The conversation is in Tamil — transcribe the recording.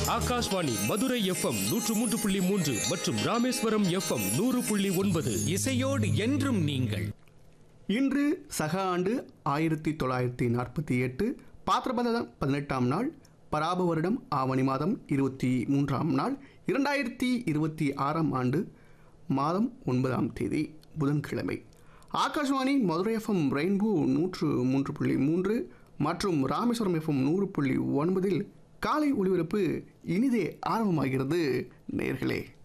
ஆகாஷ்வாணி மதுரை எஃப்எம் நூற்று மூன்று புள்ளி மூன்று மற்றும் ராமேஸ்வரம் எஃப்எம் நூறு புள்ளி ஒன்பது இசையோடு என்றும் நீங்கள் இன்று சக ஆண்டு ஆயிரத்தி தொள்ளாயிரத்தி நாற்பத்தி எட்டு பாத்திரபத பதினெட்டாம் நாள் பராப வருடம் ஆவணி மாதம் இருபத்தி மூன்றாம் நாள் இரண்டாயிரத்தி இருபத்தி ஆறாம் ஆண்டு மாதம் ஒன்பதாம் தேதி புதன்கிழமை ஆகாஷ்வாணி மதுரை எஃப்எம் ரெயின்போ நூற்று மூன்று புள்ளி மூன்று மற்றும் ராமேஸ்வரம் எஃப்எம் நூறு புள்ளி ஒன்பதில் காலை ஒளிபரப்பு இனிதே ஆரம்பமாகிறது நேர்களே